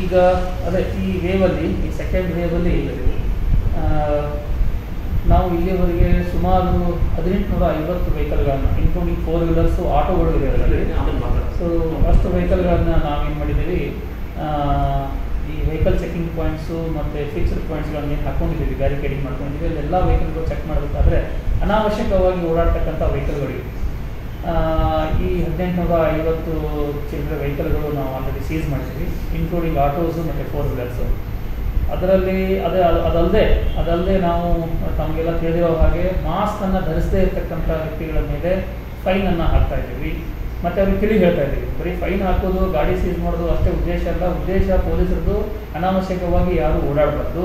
ಈಗ ಅದೇ ಈ ವೇವಲ್ಲಿ ಈ ಸೆಕೆಂಡ್ ವೇವಲ್ಲಿ ನಾವು ಇಲ್ಲಿವರೆಗೆ ಸುಮಾರು ಹದಿನೆಂಟುನೂರ ಐವತ್ತು ವೆಹಿಕಲ್ಗಳನ್ನು ಇನ್ಕ್ಲೂಡಿಂಗ್ ಫೋರ್ ವೀಲರ್ಸು ಆಟೋಗಳು ಇದೆ ಅದರಲ್ಲಿ ಸೊ ಅಷ್ಟು ವೆಹಿಕಲ್ಗಳನ್ನ ನಾವೇನು ಮಾಡಿದ್ದೀವಿ ಆ, ಈ ವೆಹಿಕಲ್ ಚೆಕಿಂಗ್ ಪಾಯಿಂಟ್ಸು ಮತ್ತು ಫಿಕ್ಸ್ಡ್ ಪಾಯಿಂಟ್ಸ್ಗಳನ್ನ ಏನು ಹಾಕೊಂಡಿದ್ದೀವಿ ಬ್ಯಾರಿಕೇಡಿಂಗ್ ಮಾಡ್ಕೊಂಡಿದ್ದೀವಿ ಅಲ್ಲೆಲ್ಲ ವೆಹಿಕಲ್ಗಳು ಚೆಕ್ ಮಾಡಬೇಕಾದ್ರೆ ಅನಾವಶ್ಯಕವಾಗಿ ಓಡಾಡ್ತಕ್ಕಂಥ ವೆಹಿಕಲ್ಗಳಿವೆ ಆ, ಈ ಹದಿನೆಂಟುನೂರ ಐವತ್ತು ಚಿಲ್ಲರೆ ವೆಹಿಕಲ್ಗಳು ನಾವು ಆಲ್ರೆಡಿ ಸೀಸ್ ಮಾಡಿದ್ದೀವಿ ಇನ್ಕ್ಲೂಡಿಂಗ್ ಆಟೋಸು ಮತ್ತು ಫೋರ್ ವೀಲರ್ಸು ಅದರಲ್ಲಿ ಅದೇ ಅದು- ಅದಲ್ಲದೆ ಅದಲ್ಲದೆ ನಾವು ತಮಗೆಲ್ಲ ತಿಳಿದಿರೋ ಹಾಗೆ ಮಾಸ್ಕನ್ನು ಧರಿಸದೇ ಇರತಕ್ಕಂಥ ವ್ಯಕ್ತಿಗಳ ಮೇಲೆ ಫೈನನ್ನು ಹಾಕ್ತಾ ಇದ್ದೀವಿ ಮತ್ತು ಅವ್ರಿಗೆ ತಿಳಿ ಹೇಳ್ತಾ ಇದ್ದೀವಿ ಬರೀ ಫೈನ್ ಹಾಕೋದು ಗಾಡಿ ಸೀಸ್ ಮಾಡೋದು ಅಷ್ಟೇ ಉದ್ದೇಶ ಅಲ್ಲ ಉದ್ದೇಶ ಪೊಲೀಸರದು ಅನಾವಶ್ಯಕವಾಗಿ ಯಾರು ಓಡಾಡಬಾರ್ದು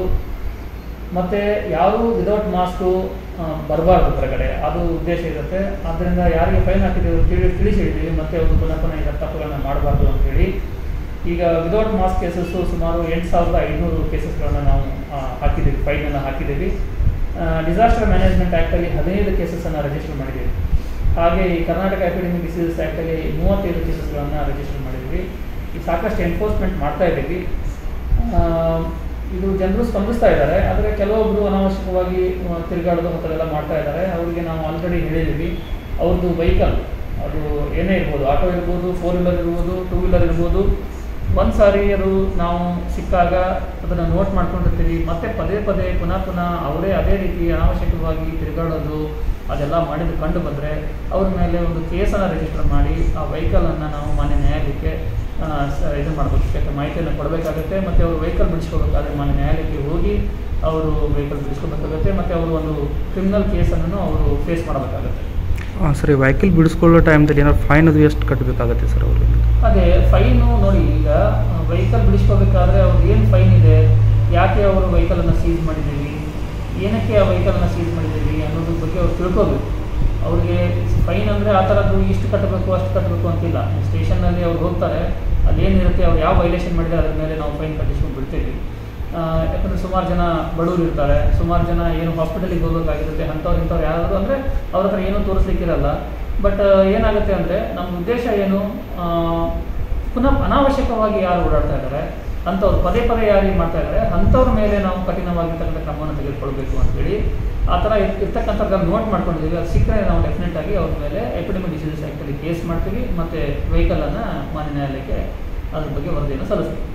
ಮತ್ತು ಯಾರು ವಿದೌಟ್ ಮಾಸ್ಕು ಬರಬಾರ್ದು ಹೊರಗಡೆ ಅದು ಉದ್ದೇಶ ಇರುತ್ತೆ ಆದ್ದರಿಂದ ಯಾರಿಗೆ ಫೈನ್ ಹಾಕಿದ್ದೀವಿ ತಿಳಿ ತಿಳಿಸಿ ಹೇಳಿದ್ದೀವಿ ಮತ್ತು ಅವರು ಪುನಃ ಪುನಃ ಇದರ ತಪ್ಪುಗಳನ್ನ ಮಾಡಬಾರ್ದು ಅಂತೇಳಿ ಈಗ ವಿದೌಟ್ ಮಾಸ್ಕ್ ಕೇಸಸ್ಸು ಸುಮಾರು ಎಂಟು ಸಾವಿರದ ಐದುನೂರು ಕೇಸಸ್ಗಳನ್ನು ನಾವು ಆ, ಹಾಕಿದ್ದೀವಿ ಫೈನನ್ನು ಹಾಕಿದ್ದೀವಿ ಡಿಸಾಸ್ಟರ್ ಮ್ಯಾನೇಜ್ಮೆಂಟ್ ಆ್ಯಕ್ಟಲ್ಲಿ ಹದಿನೈದು ಕೇಸಸನ್ನು ರಿಜಿಸ್ಟರ್ ಮಾಡಿದ್ದೀವಿ ಹಾಗೆ ಈ ಕರ್ನಾಟಕ ಎಪಿಡೆಮಿಕ್ ಡಿಸೀಸಸ್ ಆ್ಯಕ್ಟಲ್ಲಿ ಮೂವತ್ತೈದು ಕೇಸಸ್ಗಳನ್ನು ರಿಜಿಸ್ಟರ್ ಮಾಡಿದ್ದೀವಿ ಈಗ ಸಾಕಷ್ಟು ಎನ್ಫೋರ್ಸ್ಮೆಂಟ್ ಮಾಡ್ತಾ ಇದ್ದೀವಿ ಆ, ಇದು ಜನರು ಸ್ಪಂದಿಸ್ತಾ ಇದ್ದಾರೆ ಆದರೆ ಕೆಲವೊಬ್ಬರು ಅನಾವಶ್ಯಕವಾಗಿ ಆ, ತಿರುಗಾಡೋದು ಮತ್ತದೆಲ್ಲ ಮಾಡ್ತಾ ಇದ್ದಾರೆ ಅವರಿಗೆ ನಾವು ಆಲ್ರೆಡಿ ಹೇಳಿದ್ದೀವಿ ಅವ್ರದ್ದು ವೆಹಿಕಲ್ ಅದು ಏನೇ ಇರ್ಬೋದು ಆಟೋ ಇರ್ಬೋದು ಫೋರ್ ವೀಲರ್ ಇರ್ಬೋದು ಟೂ ವೀಲರ್ ಇರ್ಬೋದು ಒಂದು ಸಾರಿ ಅದು ನಾವು ಸಿಕ್ಕಾಗ ಅದನ್ನು ನೋಟ್ ಮಾಡ್ಕೊಂಡಿರ್ತೀವಿ ಮತ್ತೆ ಪದೇ ಪದೇ ಪುನಃ ಪುನಃ ಅವರೇ ಅದೇ ರೀತಿ ಅನಾವಶ್ಯಕವಾಗಿ ತಿರುಗಾಡೋದು ಅದೆಲ್ಲ ಮಾಡಿದ್ದು ಕಂಡು ಬಂದರೆ ಅವ್ರ ಮೇಲೆ ಒಂದು ಕೇಸನ್ನು ರಿಜಿಸ್ಟರ್ ಮಾಡಿ ಆ ವೆಹಿಕಲನ್ನು ನಾವು ಮಾನ್ಯ ನ್ಯಾಯಾಲಯಕ್ಕೆ ಆ, ಸ- ಇದು ಮಾಡಬೇಕು ಮಾಹಿತಿಯನ್ನು ಕೊಡಬೇಕಾಗುತ್ತೆ ಮತ್ತು ಅವರು ವೆಹಿಕಲ್ ಬಿಡಿಸ್ಕೋಬೇಕಾದ್ರೆ ಮಾನ್ಯ ನ್ಯಾಯಾಲಯಕ್ಕೆ ಹೋಗಿ ಅವರು ವೆಹಿಕಲ್ ಬಿಡಿಸ್ಕೋಬೇಕಾಗುತ್ತೆ ಮತ್ತು ಅವರು ಒಂದು ಕ್ರಿಮಿನಲ್ ಕೇಸನ್ನು ಅವರು ಫೇಸ್ ಮಾಡಬೇಕಾಗುತ್ತೆ ಹಾಂ ಸರ್ ಈ ವೆಹಿಕಲ್ ಬಿಡಿಸ್ಕೊಳ್ಳೋ ಟೈಮ್ದಲ್ಲಿ ಏನಾದ್ರು ಫೈನ್ ಅದು ಎಷ್ಟು ಕಟ್ಟಬೇಕಾಗತ್ತೆ ಸರ್ ಅವರು ಅದೇ ಫೈನು ನೋಡಿ ಈಗ ವೆಹಿಕಲ್ ಬಿಡಿಸ್ಕೋಬೇಕಾದ್ರೆ ಅವ್ರಿಗೆ ಏನು ಫೈನ್ ಇದೆ ಯಾಕೆ ಅವರು ವೆಹಿಕಲನ್ನು ಸೀಸ್ ಮಾಡಿದ್ದೀವಿ ಏನಕ್ಕೆ ಆ ವೆಹಿಕಲನ್ನು ಸೀಸ್ ಮಾಡಿದ್ದೀವಿ ಅನ್ನೋದ್ರ ಬಗ್ಗೆ ಅವ್ರು ತಿಳ್ಕೋಬೇಕು ಅವ್ರಿಗೆ ಫೈನ್ ಅಂದರೆ ಆ ಥರದ್ದು ಇಷ್ಟು ಕಟ್ಟಬೇಕು ಅಷ್ಟು ಕಟ್ಟಬೇಕು ಅಂತಿಲ್ಲ ಸ್ಟೇಷನ್ನಲ್ಲಿ ಅವ್ರು ಹೋಗ್ತಾರೆ ಅಲ್ಲೇನಿರುತ್ತೆ ಅವ್ರು ಯಾವ ವೈಲೇಷನ್ ಮಾಡಿದರೆ ಅದ್ರ ಮೇಲೆ ನಾವು ಫೈನ್ ಕಟ್ಟಿಸ್ಕೊಂಡು ಬಿಡ್ತೀವಿ ಆ, ಯಾಕಂದರೆ ಸುಮಾರು ಜನ ಬಡವರು ಇರ್ತಾರೆ ಸುಮಾರು ಜನ ಏನು ಹಾಸ್ಪಿಟಲಿಗೆ ಹೋಗಬೇಕಾಗಿರುತ್ತೆ ಅಂಥವ್ರು ಇಂಥವ್ರು ಯಾರಾದರೂ ಅಂದರೆ ಅವ್ರ ಹತ್ರ ಏನೂ ತೋರಿಸ್ಲಿಕ್ಕಿರಲ್ಲ ಬಟ್ ಏನಾಗುತ್ತೆ ಅಂದರೆ ನಮ್ಮ ಉದ್ದೇಶ ಏನು ಆ, ಪುನಃ ಅನಾವಶ್ಯಕವಾಗಿ ಯಾರು ಓಡಾಡ್ತಾ ಇದ್ದಾರೆ ಅಂಥವ್ರು ಪದೇ ಪದೇ ಯಾರು ಇದು ಮಾಡ್ತಾ ಇದ್ದಾರೆ ಅಂಥವ್ರ ಮೇಲೆ ನಾವು ಕಠಿಣವಾಗಿರ್ತಕ್ಕಂಥ ಕ್ರಮವನ್ನು ತೆಗೆದುಕೊಳ್ಬೇಕು ಅಂತೇಳಿ ಆ ಥರ ಇರ್- ಇರ್ತಕ್ಕಂಥದ್ದನ್ನು ನೋಟ್ ಮಾಡ್ಕೊಂಡಿದ್ದೀವಿ ಅದು ಸಿಕ್ಕರೆ ನಾವು ಡೆಫಿನೆಟ್ ಆಗಿ ಅವ್ರ ಮೇಲೆ ಎಪಿಡೆಮಿಕ್ ಡಿಸೀಸಸ್ ಆ್ಯಕ್ಟಲ್ಲಿ ಕೇಸ್ ಮಾಡ್ತೀವಿ ಮತ್ತು ವೆಹಿಕಲನ್ನು ಮಾನ್ಯ ನ್ಯಾಯಾಲಯಕ್ಕೆ ಅದ್ರ ಬಗ್ಗೆ ವರದಿಯನ್ನು ಸಲ್ಲಿಸ್ತೀವಿ